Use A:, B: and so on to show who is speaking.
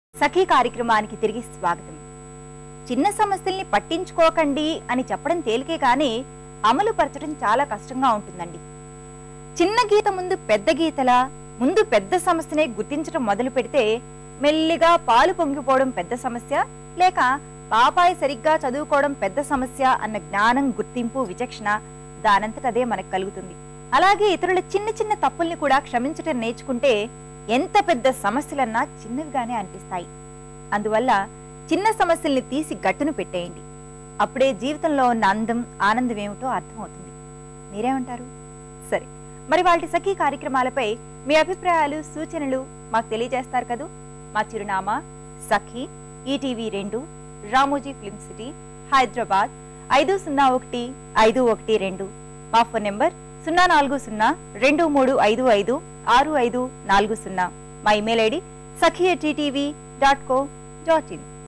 A: సఖీ కార్యక్రమానికి తిరిగి స్వాగతం చిన్న సమస్యల్ని పట్టించుకోకండి అని చెప్పడం తేలికే కానీ అమలు పరచడం చాలా కష్టంగా ఉంటుందండి చిన్న గీత ముందు పెద్ద గీతలా ముందు పెద్ద సమస్యనే గుర్తించడం మొదలు పెడితే మెల్లిగా పాలు పొంగిపోవడం పెద్ద సమస్య లేక పాపాయి సరిగ్గా చదువుకోవడం పెద్ద సమస్య అన్న జ్ఞానం గుర్తింపు విచక్షణ దానంతటదే మనకు కలుగుతుంది అలాగే ఇతరుల చిన్న చిన్న తప్పుల్ని కూడా క్షమించటం నేర్చుకుంటే ఎంత పెద్ద సమస్యలన్నా చిన్నవిగానే అనిపిస్తాయి అందువల్ల చిన్న సమస్యల్ని తీసి గట్టును పెట్టేయండి అప్పుడే జీవితంలో ఉన్న అందం ఆనందం ఏమిటో అర్థమవుతుంది మీరేమంటారు సరే మరి వాటి సఖీ కార్యక్రమాలపై మీ అభిప్రాయాలు సూచనలు మాకు తెలియజేస్తారు కదూ మా చిరునామా సఖీ ఈటీవీ రెండు రామోజీ ఫిల్మ్ సిటీ హైదరాబాద్ ఐదు సున్నా ఒకటి ఐదు ఒకటి రెండు మా ఫోన్ నెంబర్ సున్నా నాలుగు సున్నా రెండు మూడు ఐదు ఐదు ఆరు ఐదు నాలుగు సున్నా మా email ID Sakhi dot co dot in